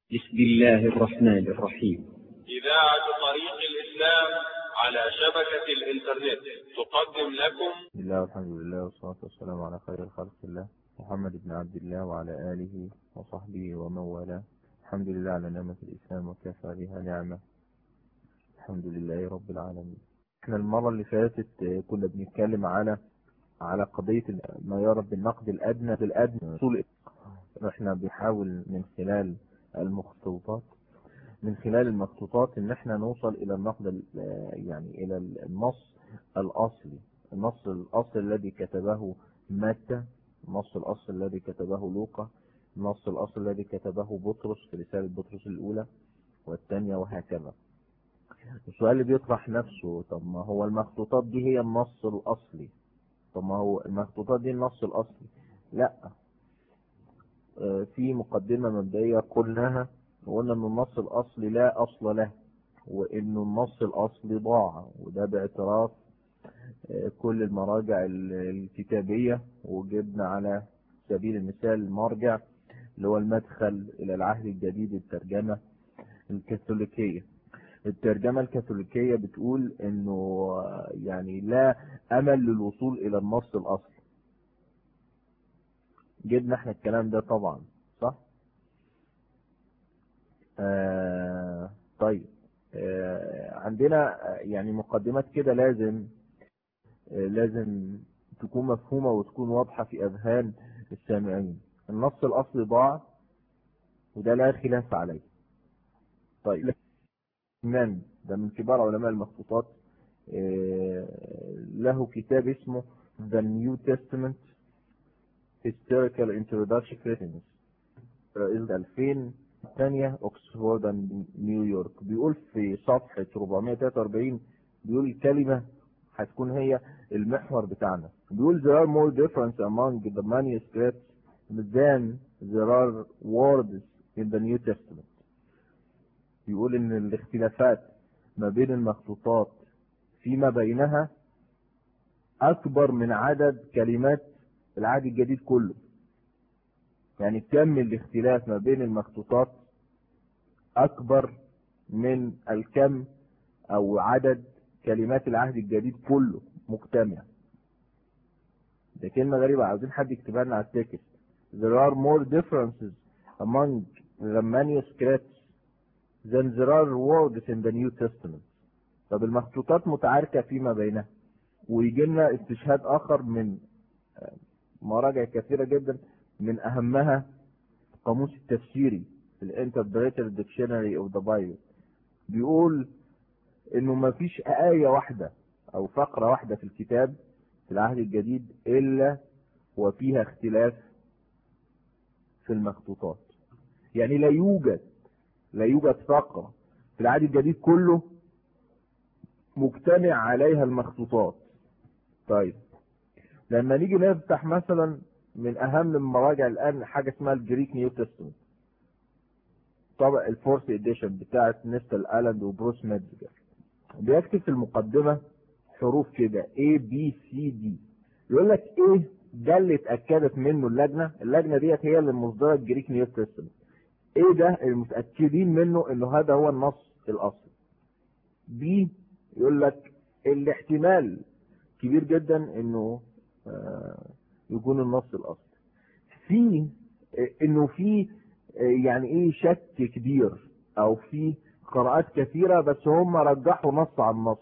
بسم الله الرحمن الرحيم إذاعة طريق الإسلام على شبكة الإنترنت تقدم لكم بسم الله والحمد لله والصلاة والسلام على خير خلق الله محمد بن عبد الله وعلى آله وصحبه ومن والاه الحمد لله على نعمة الإسلام وكفى بها نعمة الحمد لله رب العالمين احنا المرة اللي فاتت كنا بنتكلم على على قضية ما يرد بالنقد الأدنى بالأدنى طول احنا بنحاول من خلال المخطوطات من خلال المخطوطات ان احنا نوصل الى النقد يعني الى النص الاصلي النص الاصلي الذي كتبه متى النص الاصلي الذي كتبه لوقا النص الاصلي الذي كتبه بطرس في رسالة بطرس الاولى والثانية وهكذا السؤال اللي بيطرح نفسه طب ما هو المخطوطات دي هي النص الاصلي طب ما هو المخطوطات دي النص الاصلي لا في مقدمة مبدئية قلناها وقلنا ان النص الاصلي لا اصل له وانه النص الاصلي ضاع وده باعتراف كل المراجع الكتابية وجبنا على سبيل المثال المرجع اللي هو المدخل الى العهد الجديد الترجمة الكاثوليكية الترجمة الكاثوليكية بتقول انه يعني لا امل للوصول الى النص الاصلي جبنا احنا الكلام ده طبعا صح آه طيب آه عندنا يعني مقدمات كده لازم آه لازم تكون مفهومة وتكون واضحة في اذهان السامعين النص الاصلي ضاع وده لا خلاف عليه طيب من ده من كبار علماء المخطوطات له كتاب اسمه The New Testament Historical Introduction Criticism رئيس 2000 الثانية اوكسفورد نيويورك بيقول في صفحة 443 بيقول الكلمة هتكون هي المحور بتاعنا بيقول there are more difference among the manuscripts than there are words in the New Testament بيقول ان الاختلافات ما بين المخطوطات فيما بينها اكبر من عدد كلمات العهد الجديد كله يعني كم الاختلاف ما بين المخطوطات اكبر من الكم او عدد كلمات العهد الجديد كله مجتمع ده كلمة غريبة عاوزين حد يكتبها لنا على التكست there are more differences among the manuscripts than there are words in the New Testament طب المخطوطات متعاركة فيما بينها ويجي لنا استشهاد اخر من مراجع كثيرة جدا من اهمها القاموس التفسيري الانتربريتر ديكشنري اوف ذا بايبل بيقول انه ما فيش آية واحدة او فقرة واحدة في الكتاب في العهد الجديد الا وفيها اختلاف في المخطوطات يعني لا يوجد لا يوجد فقرة في العهد الجديد كله مجتمع عليها المخطوطات طيب لما نيجي نفتح مثلا من اهم المراجع الان حاجة اسمها الجريك نيو تستمنت طبع الفورس اديشن بتاعت نيستل الاند وبروس ميدجر بيكتب في المقدمة حروف كده A B C D يقول لك ايه ده اللي اتأكدت منه اللجنة اللجنة ديت هي اللي مصدرة الجريك نيو تستمنت ايه ده المتأكدين منه انه هذا هو النص الاصلي B يقول لك الاحتمال كبير جدا انه آه يكون النص الاصلي في انه في يعني ايه شك كبير او في قراءات كثيرة بس هم رجحوا نص عن نص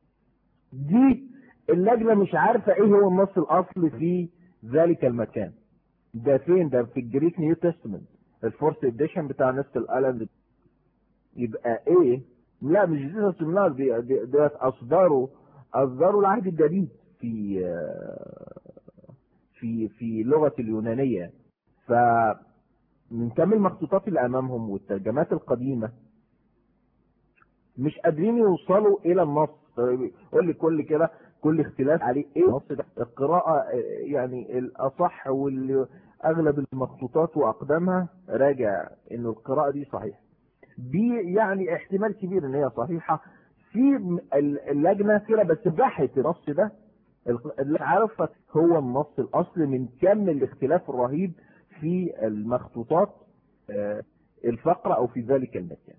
دي اللجنة مش عارفة ايه هو النص الاصلي في ذلك المكان ده فين ده في الجريك نيو تستمنت الفورس اديشن بتاع نست الالم يبقى ايه لا مش جيسوس النار دي دي اصدروا اصدروا العهد الجديد في في في لغة اليونانية ف من كم المخطوطات اللي امامهم والترجمات القديمة مش قادرين يوصلوا الى النص قول لي كل كده كل اختلاف عليه ايه النص ده القراءة يعني الاصح واللي اغلب المخطوطات واقدامها راجع انه القراءة دي صحيحة دي يعني احتمال كبير ان هي صحيحة في اللجنة كده بس بحث النص ده اللي عرفت هو النص الاصلي من كم الاختلاف الرهيب في المخطوطات الفقرة او في ذلك المكان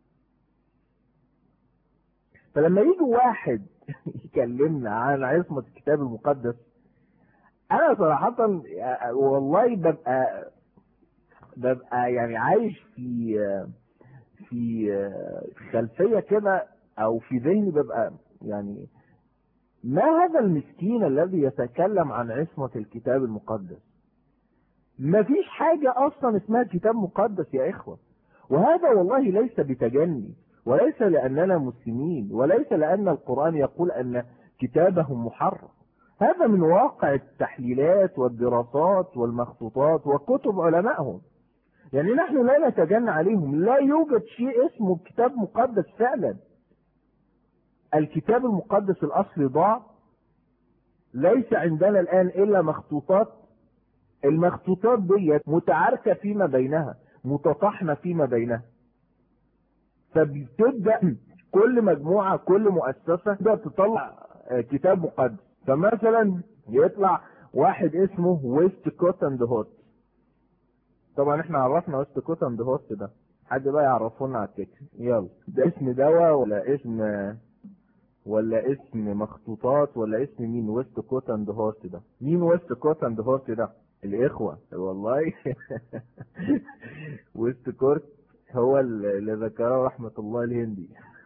فلما يجي واحد يكلمنا عن عصمة الكتاب المقدس انا صراحة والله ببقى ببقى يعني عايش في في خلفية كده او في ذهني ببقى يعني ما هذا المسكين الذي يتكلم عن عصمة الكتاب المقدس ما فيش حاجة اصلا اسمها كتاب مقدس يا اخوة وهذا والله ليس بتجني وليس لاننا مسلمين وليس لان القرآن يقول ان كتابهم محرف هذا من واقع التحليلات والدراسات والمخطوطات وكتب علمائهم يعني نحن لا نتجنى عليهم لا يوجد شيء اسمه كتاب مقدس فعلا الكتاب المقدس الاصلي ضاع ليس عندنا الان الا مخطوطات المخطوطات ديت متعاركة فيما بينها متطحنة فيما بينها فبتبدأ كل مجموعة كل مؤسسة تبدأ تطلع كتاب مقدس فمثلا يطلع واحد اسمه ويست كوت اند هوت طبعا احنا عرفنا ويست كوت اند هوت ده حد بقى يعرفونا على التكست يلا ده اسم دواء ولا اسم ولا اسم مخطوطات ولا اسم مين ويست كوت اند هورت ده مين ويست كوت اند هورت ده الاخوة والله ويست كوت هو اللي ذكره رحمة الله الهندي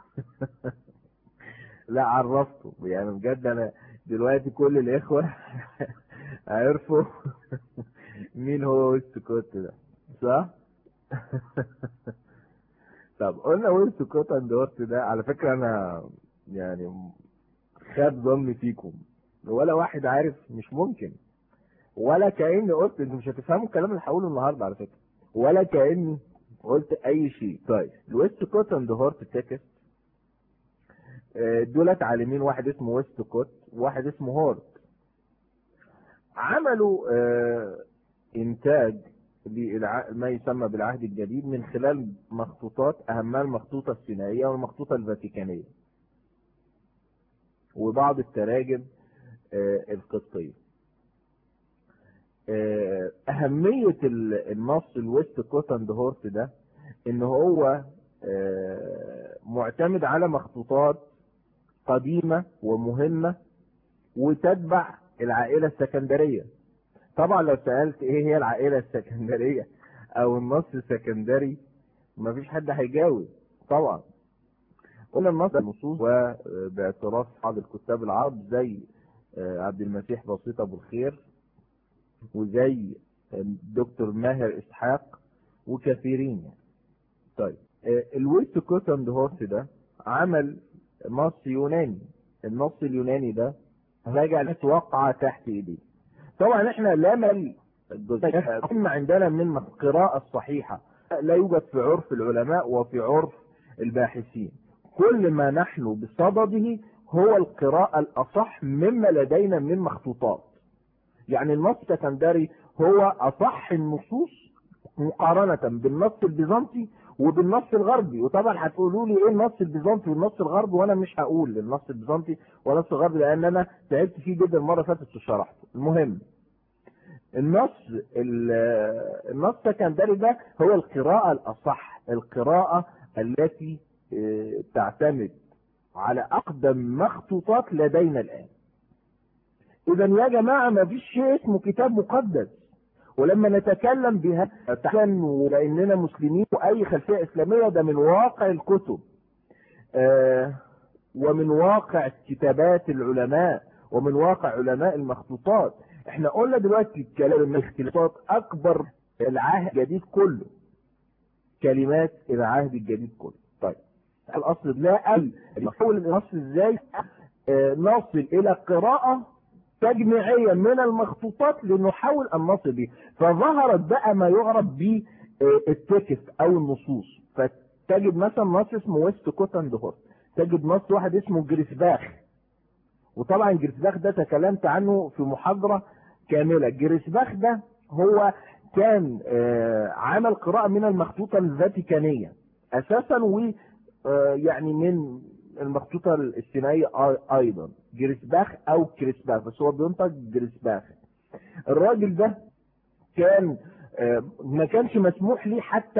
لا عرفته يعني بجد انا دلوقتي كل الاخوة عرفوا مين هو ويست كوت ده صح طب قلنا ويست كوت اند هورت ده على فكرة انا يعني خاب ظني فيكم ولا واحد عارف مش ممكن ولا كأني قلت انتوا مش هتفهموا الكلام اللي هقوله النهارده على فكره ولا كأني قلت اي شيء طيب الويست كوت اند هورت تكست دولت عالمين واحد اسمه ويست كوت وواحد اسمه هورت عملوا انتاج ما يسمى بالعهد الجديد من خلال مخطوطات اهمها المخطوطه السينائيه والمخطوطه الفاتيكانيه وبعض التراجم القبطية أهمية النص الويست كوت اند هورت ده إن هو معتمد على مخطوطات قديمة ومهمة وتتبع العائلة السكندرية طبعا لو سألت إيه هي العائلة السكندرية أو النص السكندري مفيش حد هيجاوب طبعا قلنا النص النصوص وباعتراف بعض الكتاب العرب زي عبد المسيح بسيط ابو الخير وزي دكتور ماهر اسحاق وكثيرين يعني. طيب الويست كوت اند هورس ده عمل نص يوناني النص اليوناني ده رجع توقع تحت ايديه طبعا احنا لا مل اما عندنا من القراءة الصحيحة لا يوجد في عرف العلماء وفي عرف الباحثين كل ما نحن بصدده هو القراءة الأصح مما لدينا من مخطوطات يعني النص السكندري هو أصح النصوص مقارنة بالنص البيزنطي وبالنص الغربي وطبعا هتقولوا لي ايه النص البيزنطي والنص الغربي وانا مش هقول النص البيزنطي والنص الغربي لان انا تعبت فيه جدا المره فاتت وشرحته المهم النص النص السكندري ده هو القراءة الأصح القراءة التي تعتمد على أقدم مخطوطات لدينا الآن إذا يا جماعة ما فيش شيء اسمه كتاب مقدس ولما نتكلم بها لأننا مسلمين وأي خلفية إسلامية ده من واقع الكتب آه ومن واقع كتابات العلماء ومن واقع علماء المخطوطات احنا قلنا دلوقتي الكلام من الاختلافات أكبر العهد الجديد كله كلمات العهد الجديد كله طيب الاصل لا قال نحول النص ازاي آه نصل الى قراءة تجميعية من المخطوطات لنحاول ان نصل به فظهرت بقى ما يعرف بالتكست او النصوص فتجد مثلا نص اسمه ويست كوت اند هورت تجد نص واحد اسمه جريسباخ وطبعا جريسباخ ده تكلمت عنه في محاضرة كاملة جريسباخ ده هو كان آه عمل قراءة من المخطوطة الفاتيكانية اساسا و يعني من المخطوطة السينائية ايضا جريسباخ او كريسباخ بس هو بينطق جريسباخ الراجل ده كان ما كانش مسموح ليه حتى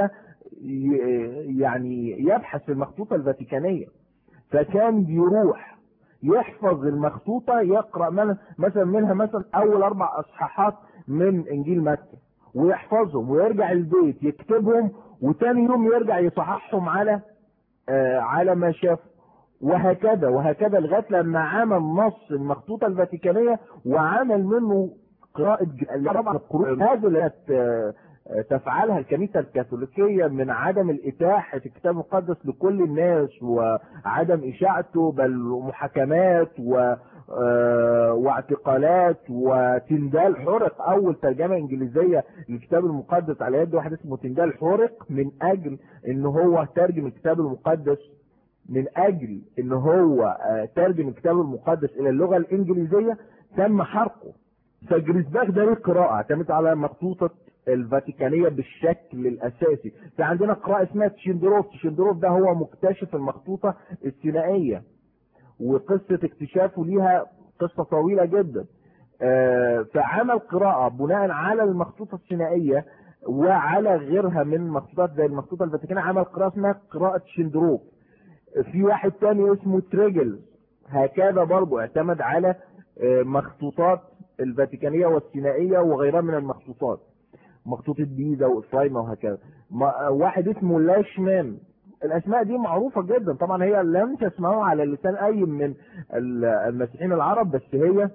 ي- يعني يبحث في المخطوطة الفاتيكانية فكان بيروح يحفظ المخطوطة يقرأ من- مثلا منها مثلا أول أربع أصحاحات من إنجيل متى ويحفظهم ويرجع البيت يكتبهم وتاني يوم يرجع يصححهم على آه على ما شاف وهكذا وهكذا لغايه لما عمل نص المخطوطه الفاتيكانيه وعمل منه قراءه ج- طبعا القرون هذا اللي كانت، آه، آه، تفعلها الكنيسه الكاثوليكيه من عدم الاتاحه الكتاب المقدس لكل الناس وعدم اشاعته بل محاكمات و آه، واعتقالات وتندال حرق اول ترجمه انجليزيه للكتاب المقدس على يد واحد اسمه تندال حرق من اجل ان هو ترجم الكتاب المقدس من اجل ان هو آه، ترجم الكتاب المقدس الى اللغه الانجليزيه تم حرقه فجريسباخ ده ليه قراءه اعتمد على مخطوطه الفاتيكانيه بالشكل الاساسي في عندنا قراءه اسمها تشندروف تشندروف ده هو مكتشف المخطوطه الثنائيه وقصه اكتشافه ليها قصه طويله جدا آه، فعمل قراءه بناء على المخطوطه الثنائيه وعلى غيرها من المخطوطات زي المخطوطه الفاتيكانيه عمل قراءه اسمها قراءه شندروف في واحد تاني اسمه تريجل هكذا برضه اعتمد على آه، مخطوطات الفاتيكانية والسينائية وغيرها من المخطوطات مخطوطة بيزا وإفرايما وهكذا ما- واحد اسمه لاشمان الأسماء دي معروفة جدا طبعا هي لم تسمعوها على لسان أي من ال- المسيحيين العرب بس هي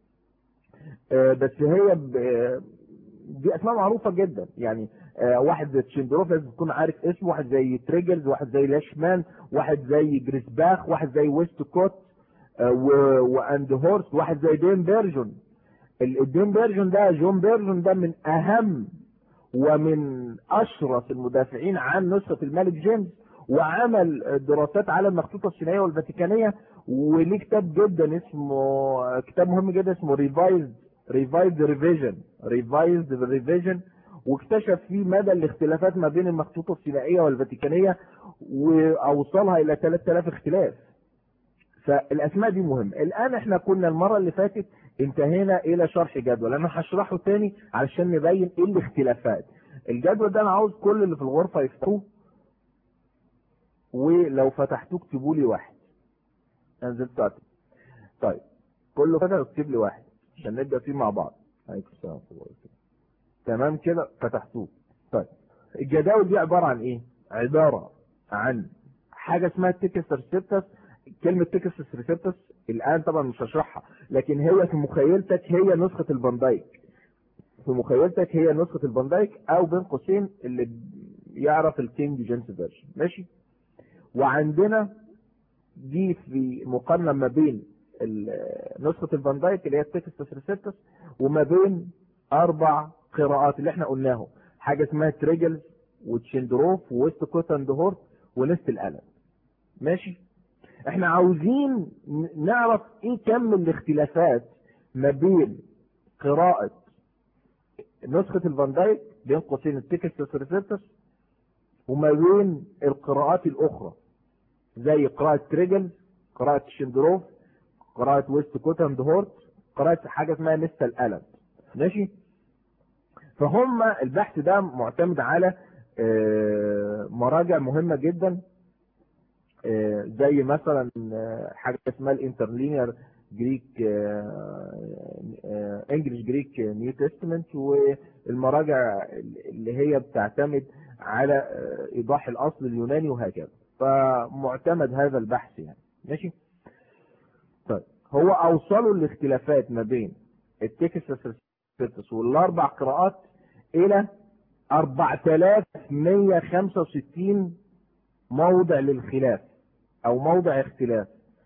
آه، بس هي ب- آه، دي اسماء معروفة جدا يعني آه، واحد تشندروف لازم تكون عارف اسمه واحد زي تريجرز واحد زي لاشمان واحد زي جريسباخ واحد زي ويست كوت آه، و- واند هورس واحد زي دين بيرجون ال- الدين بيرجون ده جون بيرجون ده من اهم ومن اشرف المدافعين عن نسخة الملك جيمس وعمل دراسات على المخطوطة الصينية والفاتيكانية وليه كتاب جدا اسمه كتاب مهم جدا اسمه ريفايزد ريفايزد ريفيجن ريفايزد ريفيجن واكتشف فيه مدى الاختلافات ما بين المخطوطة الصينية والفاتيكانية واوصلها الى 3000 اختلاف فالاسماء دي مهمة الان احنا كنا المرة اللي فاتت انتهينا الى شرح جدول انا هشرحه تاني علشان نبين ايه الاختلافات الجدول ده انا عاوز كل اللي في الغرفة يفتحوه ولو فتحتوه اكتبوا لي واحد انا نزلت اكتب طيب كله فتح اكتب لي واحد عشان نبدا فيه مع بعض عليكم السلام ورحمة الله وبركاته. تمام كده فتحتوه طيب الجداول دي عبارة عن ايه عبارة عن حاجة اسمها تيكس ريسبتس كلمة تيكس ريسبتس الان طبعا مش هشرحها لكن هي في مخيلتك هي نسخة الباندايك في مخيلتك هي نسخة الباندايك او بين قوسين اللي يعرف الكينج جيمس فيرجن ماشي وعندنا دي في مقارنة ما بين ال- نسخة الفان دايك اللي هي التكست ريسبتس وما بين أربع قراءات اللي احنا قلناهم حاجة اسمها تريجلز وتشندروف وويست كوت اند هورت ونست القلم ماشي احنا عاوزين ن- نعرف ايه كم الاختلافات ما بين قراءة نسخة الفان دايك بين قوسين التكست ريسبتس وما بين القراءات الأخرى زي قراءة تريجل قراءة شندروف قراءة ويست كوت اند هورت قراءة حاجة اسمها نستا القلم ماشي فهم البحث ده معتمد على آه، مراجع مهمة جدا آه، زي مثلا آه، حاجة اسمها الانترلينير جريك انجلش جريك نيو تestament والمراجع اللي هي بتعتمد على آه، ايضاح الاصل اليوناني وهكذا فمعتمد هذا البحث يعني ماشي طيب هو اوصلوا الاختلافات ما بين التكست والاربع قراءات الى 4165 موضع للخلاف او موضع اختلاف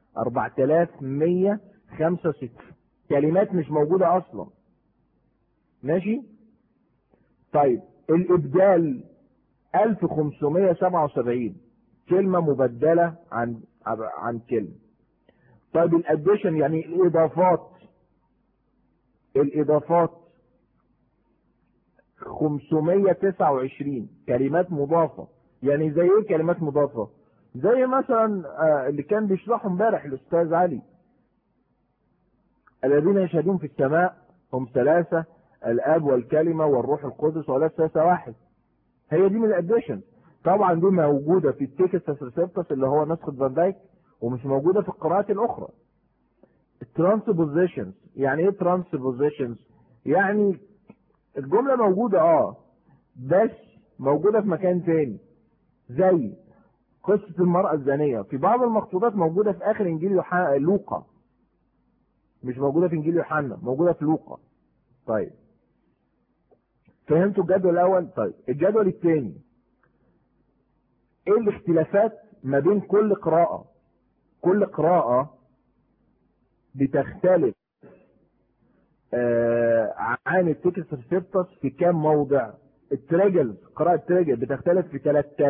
4165 كلمات مش موجودة اصلا ماشي طيب الابدال 1577 كلمة مبدلة عن عن كلمة طيب الاديشن يعني الاضافات الاضافات 529 كلمات مضافة يعني زي ايه كلمات مضافة زي مثلا آه، اللي كان بيشرحه امبارح الاستاذ علي الذين يشهدون في السماء هم ثلاثة الاب والكلمة والروح القدس ولا ثلاثة واحد هي دي من الاديشن طبعا دي موجودة في التكستس ريسبتس اللي هو نسخة فان دايك ومش موجودة في القراءات الأخرى ترانسبوزيشنز يعني ايه ترانسبوزيشنز يعني الجملة موجودة اه بس موجودة في مكان تاني زي قصة المرأة الزانية في بعض المخطوطات موجودة في آخر إنجيل يوحنا لوقا مش موجودة في إنجيل يوحنا موجودة في لوقا طيب فهمتوا الجدول الأول طيب الجدول الثاني ايه الاختلافات ما بين كل قراءة كل قراءة بتختلف آه عن التكست ريسبتس في كام موضع التريجلز قراءة تريجل بتختلف في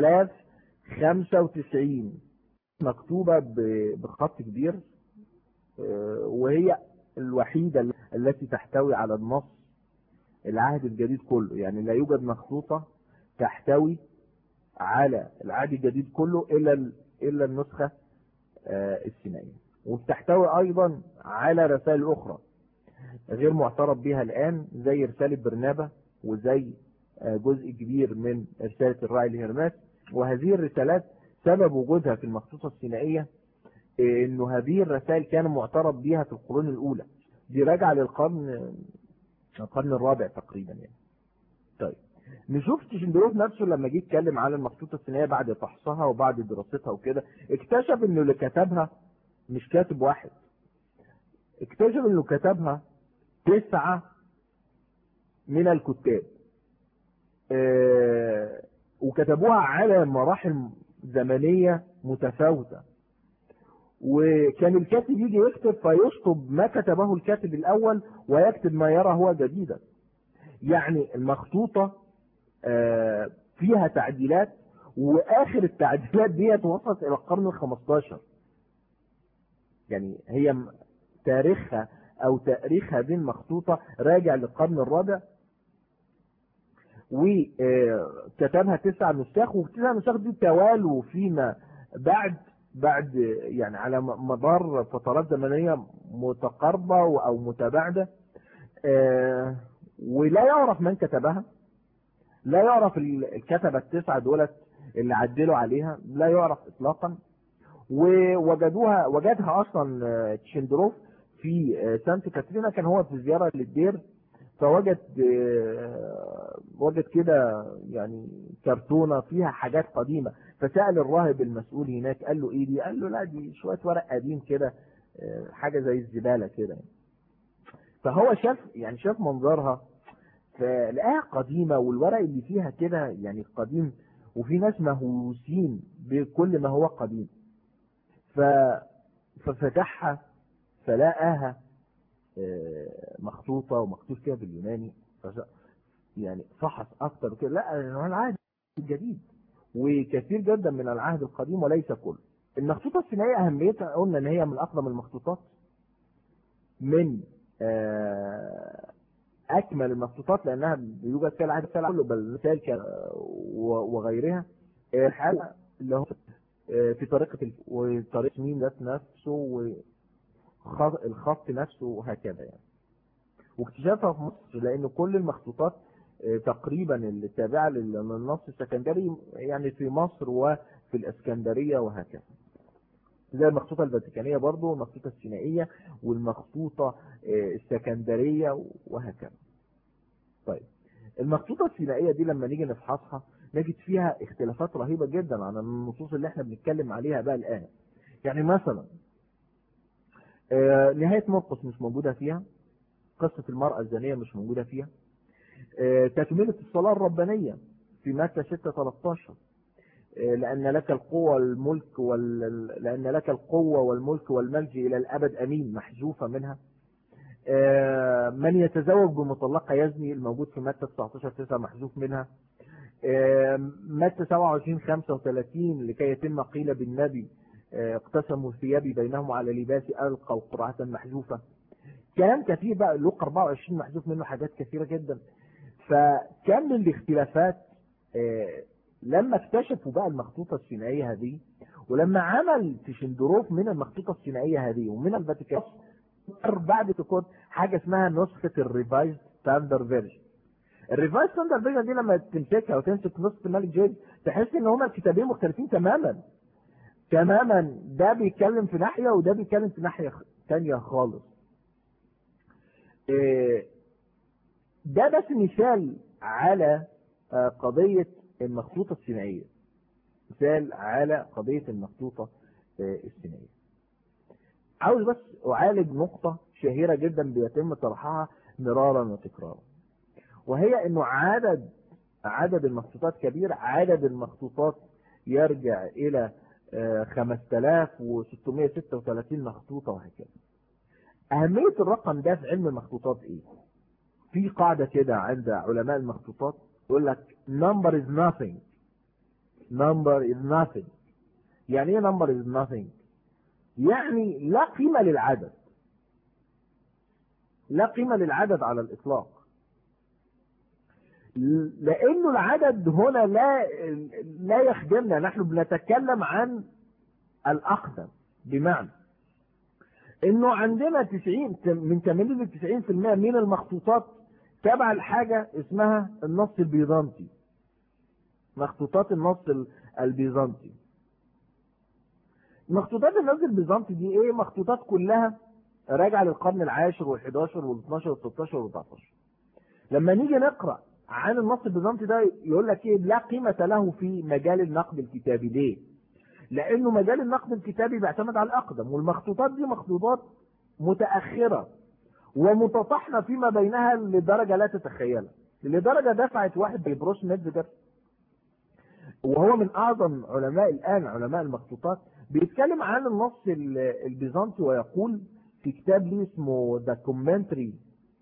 3095 مكتوبة بخط كبير آه وهي الوحيدة التي تحتوي على النص العهد الجديد كله يعني لا يوجد مخطوطة تحتوي على العهد الجديد كله إلا إلا النسخة آه السينائية وبتحتوي أيضا على رسائل أخرى غير معترف بها الآن زي رسالة برنابة وزي جزء كبير من رسالة الراعي لهرماس وهذه الرسالات سبب وجودها في المخطوطة السينائية انه هذه الرسائل كان معترف بها في القرون الاولى دي راجعة للقرن القرن الرابع تقريبا يعني طيب نشوف تشندروف نفسه لما جه يتكلم على المخطوطة السينائية بعد فحصها وبعد دراستها وكده اكتشف انه اللي كتبها مش كاتب واحد اكتشف انه كتبها تسعة من الكتاب اه وكتبوها على مراحل زمنية متفاوتة وكان الكاتب يجي يكتب فيشطب ما كتبه الكاتب الأول ويكتب ما يرى هو جديدا يعني المخطوطة اه فيها تعديلات وآخر التعديلات ديت وصلت إلى القرن الخمستاشر يعني هي تاريخها او تاريخ هذه المخطوطة راجع للقرن الرابع وكتبها تسع نساخ والتسع نساخ دي توالوا فيما بعد بعد يعني على مدار فترات زمنية متقاربة او متباعدة ولا يعرف من كتبها لا يعرف الكتبة التسعة دولت اللي عدلوا عليها لا يعرف اطلاقا ووجدوها وجدها اصلا تشندروف في سانت كاترينا كان هو في زيارة للدير فوجد وجد كده يعني كرتونة فيها حاجات قديمة فسأل الراهب المسؤول هناك قال له ايه دي قال له لا دي شوية ورق قديم كده حاجة زي الزبالة كده فهو شاف يعني شاف منظرها فلقاها قديمة والورق اللي فيها كده يعني قديم وفي ناس مهووسين بكل ما هو قديم ف... ففتحها فلقاها مخطوطة ومكتوب فيها باليوناني يعني فحص أكتر وكده لا هو العهد الجديد وكثير جدا من العهد القديم وليس كله المخطوطة السينائية أهميتها قلنا إن هي من أقدم المخطوطات من أكمل المخطوطات لأنها يوجد فيها العهد كله بل مثال وغيرها الحالة اللي هو في طريقة وطريقة مين ذات نفسه والخط نفسه وهكذا يعني واكتشافها في مصر لأن كل المخطوطات تقريبا التابعة للنص السكندري يعني في مصر وفي الاسكندرية وهكذا زي المخطوطة الفاتيكانية برضو والمخطوطة السينائية والمخطوطة السكندرية وهكذا طيب المخطوطة السينائية دي لما نيجي نفحصها نجد فيها اختلافات رهيبة جدا عن النصوص اللي احنا بنتكلم عليها بقى الآن يعني مثلا نهاية مرقس مش موجودة فيها قصة المرأة الزانية مش موجودة فيها تكملة الصلاة الربانية في متى 6 13 لأن لك القوة والملك وال... لأن لك القوة والملك والملجئ إلى الأبد أمين محذوفة منها من يتزوج بمطلقة يزني الموجود في متى 19 9 محذوف منها متى 27 35 لكي يتم قيل بالنبي اقتسموا ثيابي بينهم على لباسي ألقوا قرعة محذوفة كلام كثير بقى لوق 24 محذوف منه حاجات كثيرة جدا فكان من الاختلافات لما اكتشفوا بقى المخطوطة السينائية هذه ولما عمل تشندروف من المخطوطة السينائية هذه ومن الفاتيكان بعد تكون حاجة اسمها نسخة الريفايز ستاندر فيرجن الريفايز ستاندرد فيرجن دي لما تمسكها وتمسك نص الملك جيمس تحس ان هما الكتابين مختلفين تماما تماما ده بيتكلم في ناحيه وده بيتكلم في ناحيه ثانيه خالص إيه، ده بس مثال على آه، قضيه المخطوطه السينائيه مثال على قضيه المخطوطه آه، السينائيه عاوز بس اعالج نقطه شهيره جدا بيتم طرحها مرارا وتكرارا وهي انه عدد عدد المخطوطات كبير عدد المخطوطات يرجع الى آه، 5636 مخطوطة وهكذا اهمية الرقم ده في علم المخطوطات ايه في قاعدة كده عند علماء المخطوطات يقول لك number is nothing number is nothing يعني ايه number is nothing يعني لا قيمة للعدد لا قيمة للعدد على الإطلاق لأنه العدد هنا لا لا يخدمنا نحن بنتكلم عن الأقدم بمعنى إنه عندنا 90 من 80 ل 90% من المخطوطات تبع الحاجة اسمها النص البيزنطي مخطوطات النص البيزنطي مخطوطات النص البيزنطي دي ايه مخطوطات كلها راجعه للقرن العاشر وال11 وال12 وال13 وال14 لما نيجي نقرا عن النص البيزنطي ده يقول لك ايه لا قيمه له في مجال النقد الكتابي ليه لانه مجال النقد الكتابي بيعتمد على الاقدم والمخطوطات دي مخطوطات متاخره ومتطحنه فيما بينها لدرجه لا تتخيلها لدرجه دفعت واحد زي بروس ميدزجر وهو من اعظم علماء الان علماء المخطوطات بيتكلم عن النص البيزنطي ويقول في كتاب ليه اسمه ذا كومنتري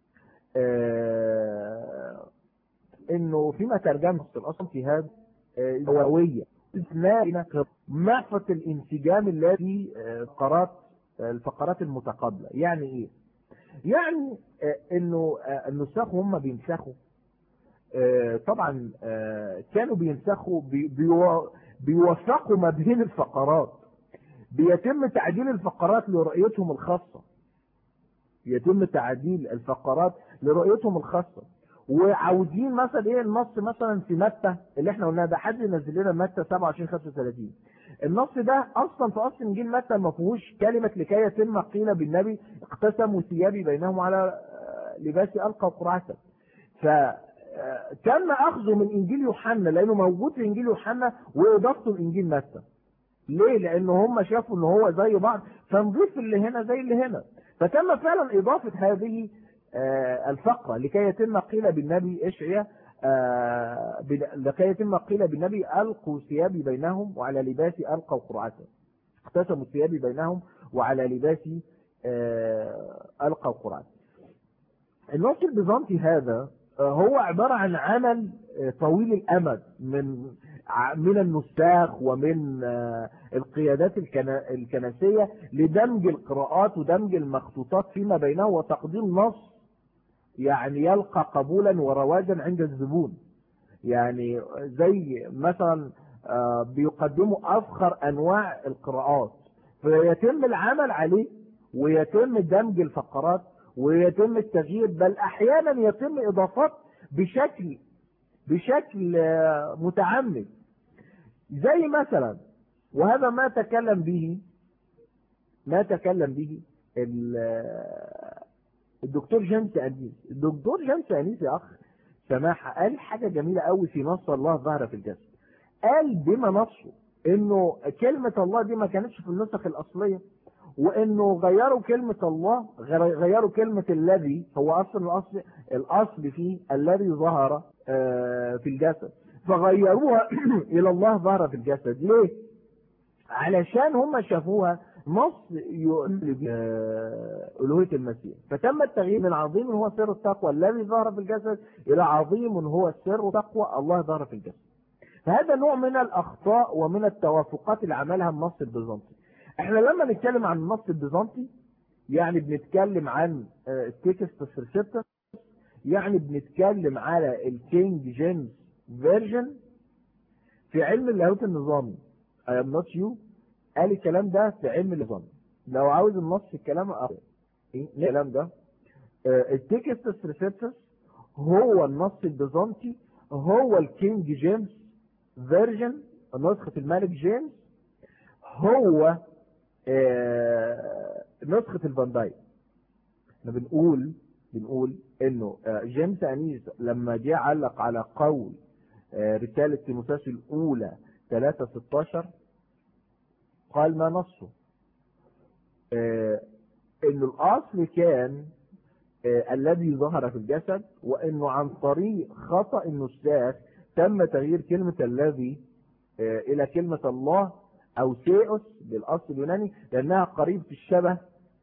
انه فيما ترجمه الاصل في هذا هوويه اثناء معفة الانسجام الذي فقرات الفقرات المتقابله يعني ايه يعني انه النساخ هم بينسخوا طبعا كانوا بينسخوا بيوثقوا ما بين الفقرات بيتم تعديل الفقرات لرؤيتهم الخاصة يتم تعديل الفقرات لرؤيتهم الخاصة وعاوزين مثلا ايه النص مثلا في متى اللي احنا قلناه ده حد ينزل لنا متى 27 35 النص ده اصلا في اصل انجيل متى ما فيهوش كلمه لكي يتم قيل بالنبي اقتسموا ثيابي بينهم على لباسي القى قرعه ف تم اخذه من انجيل يوحنا لانه موجود في انجيل يوحنا واضافته لانجيل متى ليه لان هم شافوا ان هو زي بعض فنضيف اللي هنا زي اللي هنا فتم فعلا اضافه هذه الفقره لكي يتم قيل بالنبي اشعيا لكي يتم قيل بالنبي القوا ثيابي بينهم وعلى لباسي القوا قرعته اقتسموا ثيابي بينهم وعلى لباسي القوا قرعته النص البيزنطي هذا هو عبارة عن عمل طويل الأمد من من النساخ ومن القيادات الكنسية لدمج القراءات ودمج المخطوطات فيما بينه وتقديم نص يعني يلقى قبولا ورواجا عند الزبون يعني زي مثلا بيقدموا أفخر أنواع القراءات فيتم العمل عليه ويتم دمج الفقرات ويتم التغيير بل احيانا يتم اضافات بشكل بشكل متعمد زي مثلا وهذا ما تكلم به ما تكلم به الدكتور جيمس انيس الدكتور جيمس انيس يا اخ سماحه قال حاجه جميله قوي في نص الله ظهر في الجسد قال بما نصه انه كلمه الله دي ما كانتش في النسخ الاصليه وانه غيروا كلمة الله غيروا كلمة الذي هو اصلا الاصل الاصل فيه الذي ظهر في الجسد فغيروها الى الله ظهر في الجسد ليه علشان هم شافوها نص يقول ألوهية المسيح فتم التغيير من عظيم هو سر التقوى الذي ظهر في الجسد إلى عظيم هو سر تقوى الله ظهر في الجسد فهذا نوع من الأخطاء ومن التوافقات اللي عملها النص البيزنطي احنا لما نتكلم عن النص البيزنطي يعني بنتكلم عن التكست ريسبتر يعني بنتكلم على الكينج جيمس فيرجن في علم اللاهوت النظامي I am not you قال الكلام ده في علم النظام لو عاوز النص الكلام ايه الكلام ده التكست ريسبتر هو النص البيزنطي هو الكينج جيمس فيرجن نسخة الملك جيمس هو آه، نسخة الفان دايك احنا بنقول بنقول انه آه، جيمس انيس لما جه علق على قول آه، رسالة تيموثاوس الاولى 3 16 قال ما نصه انه الاصل كان الذي ظهر في الجسد وانه عن طريق خطأ النساخ تم تغيير كلمة الذي الى كلمة الله او سيئوس بالاصل اليوناني لانها قريب في الشبه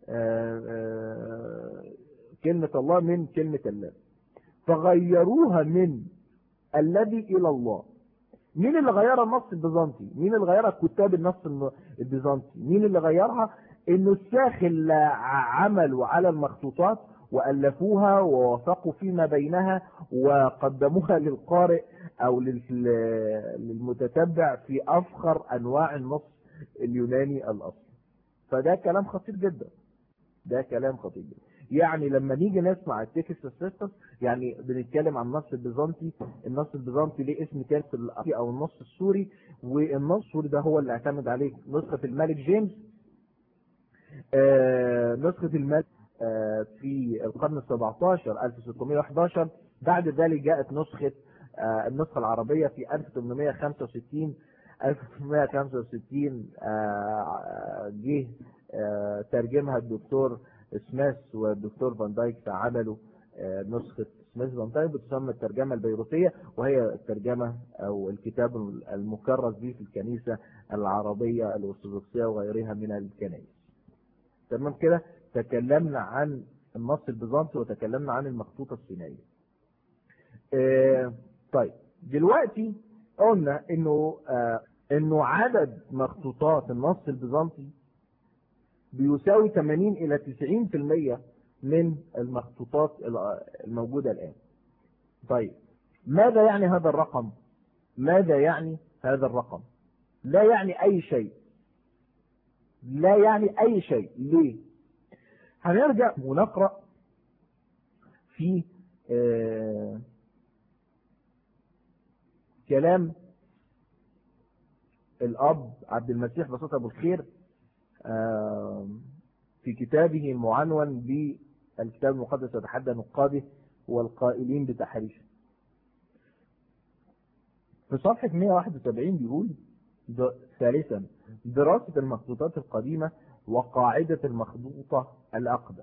كلمة الله من كلمة الله فغيروها من الذي الى الله مين اللي غيرها النص البيزنطي مين اللي غيرها كتاب النص البيزنطي مين اللي غيرها النساخ اللي عملوا على المخطوطات وألفوها ووثقوا فيما بينها وقدموها للقارئ أو للمتتبع في أفخر أنواع النص اليوناني الأصلي فده كلام خطير جدا ده كلام خطير جدا يعني لما نيجي نسمع التكست اسيستنس يعني بنتكلم عن النص البيزنطي النص البيزنطي ليه اسم تاني في او النص السوري والنص السوري ده هو اللي اعتمد عليه نسخة الملك جيمس آه نسخة الملك آه في القرن السبعتاشر 1611 بعد ذلك جاءت نسخة آه النسخة العربية في 1865 1865 جه ترجمها الدكتور سميث والدكتور فان دايك فعملوا نسخة سميث فان دايك بتسمى الترجمة البيروتية وهي الترجمة أو الكتاب المكرس به في الكنيسة العربية الأرثوذكسية وغيرها من الكنائس تمام كده تكلمنا عن النص البيزنطي وتكلمنا عن المخطوطة الصينية اه طيب دلوقتي قلنا انه اه انه عدد مخطوطات النص البيزنطي بيساوي 80 الى 90% من المخطوطات الموجودة الان طيب ماذا يعني هذا الرقم ماذا يعني هذا الرقم لا يعني اي شيء لا يعني اي شيء ليه هنرجع ونقرأ في آه كلام الأب عبد المسيح بسيط أبو الخير آه في كتابه المعنون بالكتاب المقدس يتحدى نقاده والقائلين بتحريشه في صفحة 171 بيقول ثالثا دراسة المخطوطات القديمة وقاعدة المخطوطة الأقدم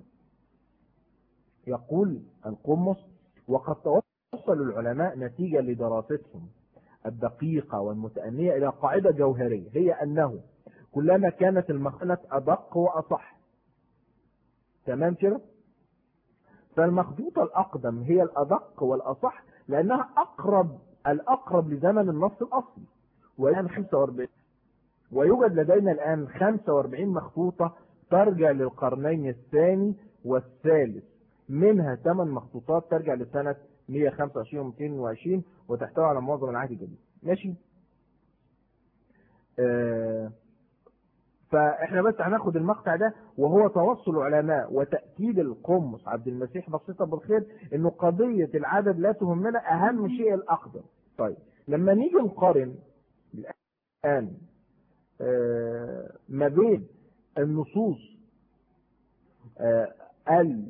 يقول القمص وقد توصل العلماء نتيجة لدراستهم الدقيقة والمتأنية إلى قاعدة جوهرية هي أنه كلما كانت المخطوطة أدق وأصح تمام كده فالمخطوطة الأقدم هي الأدق والأصح لأنها أقرب الأقرب لزمن النص الأصلي والآن 45 ويوجد لدينا الآن 45 مخطوطة ترجع للقرنين الثاني والثالث منها 8 مخطوطات ترجع لسنة 125 و 220 وتحتوي على معظم العهد الجديد ماشي آه فاحنا بس هناخد المقطع ده وهو توصل العلماء وتأكيد القمص عبد المسيح بسيطة بالخير انه قضية العدد لا تهمنا اهم شيء الاقدم طيب لما نيجي نقارن الان آه ما بين النصوص آه ال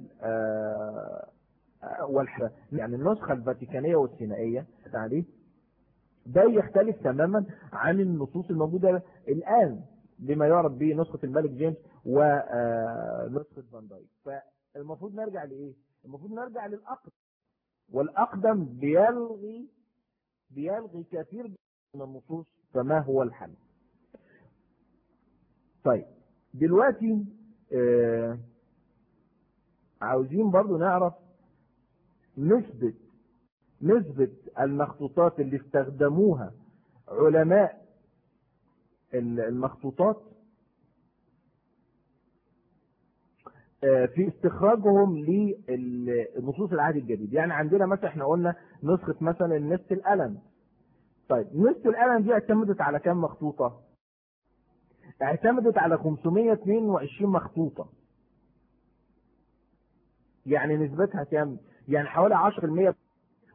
والحرة يعني النسخة الفاتيكانية والسينائية تعريف ده يختلف تماما عن النصوص الموجودة الآن بما يعرف به نسخة الملك جيمس ونسخة فان دايك فالمفروض نرجع لإيه المفروض نرجع للأقدم والأقدم بيلغي بيلغي كثير من النصوص فما هو الحل طيب دلوقتي آه عاوزين برضو نعرف نسبة نسبة المخطوطات اللي استخدموها علماء المخطوطات في استخراجهم لنصوص العهد الجديد يعني عندنا مثلا احنا قلنا نسخة مثلا النست الألم طيب نست الألم دي اعتمدت على كام مخطوطة اعتمدت على 522 مخطوطة يعني نسبتها كام يعني حوالي 10%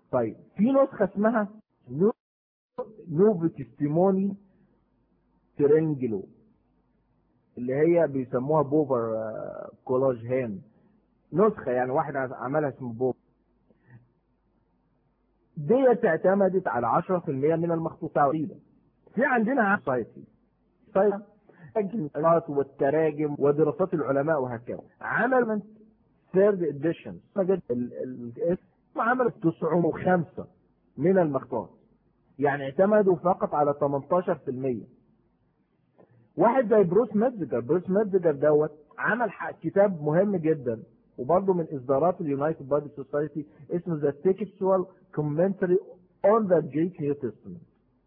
طيب في نسخة اسمها نو- نوفو تستيموني ترينجلو اللي هي بيسموها بوفر آه، كولاج هان نسخة يعني واحد عملها اسمه بوفر ديت اعتمدت على 10% من المخطوطات في عندنا سايتي طيب القراءات والتراجم ودراسات العلماء وهكذا عمل من ثيرد اديشن الاسم عمل 905 من المخطوطات يعني اعتمدوا فقط على 18% واحد زي بروس ميدزجر بروس ميدزجر دوت عمل ح- كتاب مهم جدا وبرضه من اصدارات اليونايتد بادي سوسايتي اسمه ذا تكستوال كومنتري اون ذا جريك نيو تستمنت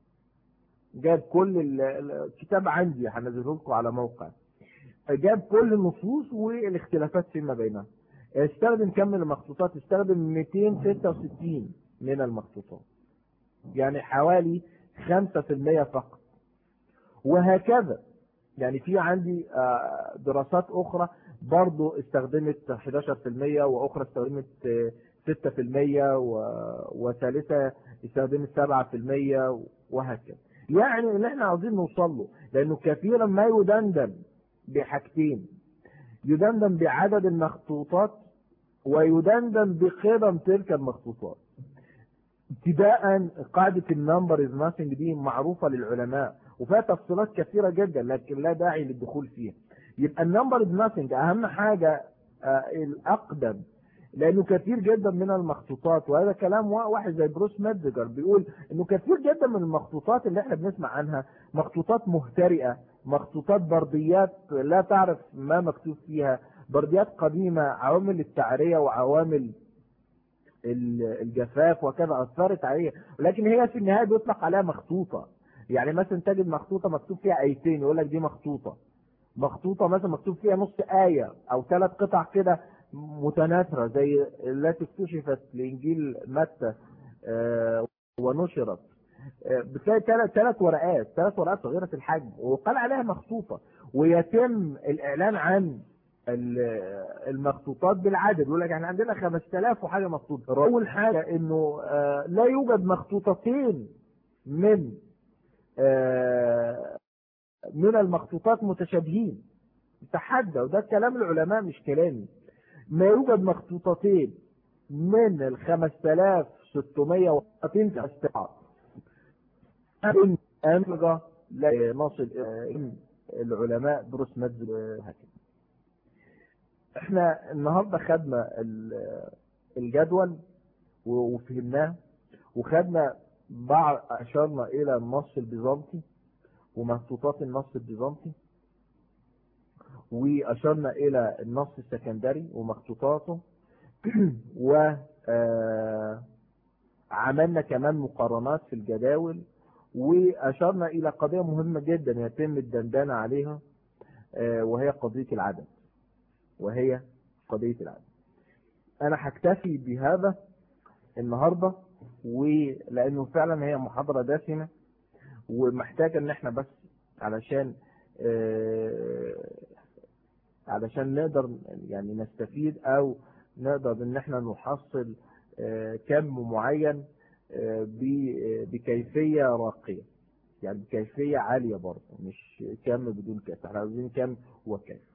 جاب كل ال- ال- الكتاب عندي هنزله لكم على موقع جاب كل النصوص والاختلافات فيما بينها استخدم كم من المخطوطات استخدم 266 من المخطوطات يعني حوالي 5% فقط وهكذا يعني في عندي آه، دراسات اخرى برضو استخدمت 11% واخرى استخدمت آه، 6% و- وثالثة استخدمت 7% وهكذا يعني اللي احنا عاوزين نوصل له لانه كثيرا ما يدندن بحاجتين يدندن بعدد المخطوطات ويدندن بقدم تلك المخطوطات ابتداء قاعدة النمبر از ناثينج دي معروفة للعلماء وفيها تفصيلات كثيرة جدا لكن لا داعي للدخول فيها يبقى النمبر از ناثينج اهم حاجة آه، الاقدم لانه كثير جدا من المخطوطات وهذا كلام وا- واحد زي بروس ميدزجر بيقول انه كثير جدا من المخطوطات اللي احنا بنسمع عنها مخطوطات مهترئة مخطوطات برديات لا تعرف ما مكتوب فيها برديات قديمة عوامل التعرية وعوامل ال- الجفاف وكذا اثرت عليها ولكن هي في النهايه بيطلق عليها مخطوطه يعني مثلا تجد مخطوطه مكتوب فيها ايتين يقول لك دي مخطوطه مخطوطه مثلا مكتوب فيها نص ايه او ثلاث قطع كده متناثره زي التي اكتشفت لانجيل متى آه، ونشرت آه، بتلاقي ثلاث ثلاث ورقات ثلاث ورقات صغيره الحجم وقال عليها مخطوطه ويتم الاعلان عن ال- المخطوطات بالعدد يقول لك احنا عندنا 5000 وحاجه مخطوطه اول حاجه انه آه، لا يوجد مخطوطتين من آه، من المخطوطات متشابهين تحدى وده كلام العلماء مش كلامي ما يوجد مخطوطتين من ال 5600 استعار ان انفجة لا نصل إلى العلماء بروس مدز هكذا احنا النهارده خدنا ال- الجدول و- وفهمناه وخدنا بعض اشرنا الى النص البيزنطي ومخطوطات النص البيزنطي واشرنا الى النص السكندري ومخطوطاته و آه، عملنا كمان مقارنات في الجداول واشرنا الى قضيه مهمه جدا يتم الدندنه عليها آه، وهي قضيه العدد وهي قضيه العدد انا هكتفي بهذا النهارده ولانه فعلا هي محاضره دسمه ومحتاجه ان احنا بس علشان آه، علشان نقدر يعني نستفيد او نقدر ان احنا نحصل آه، كم معين آه، ب- بكيفية راقية يعني بكيفية عالية برضه مش كم بدون كيف احنا عاوزين كم وكيف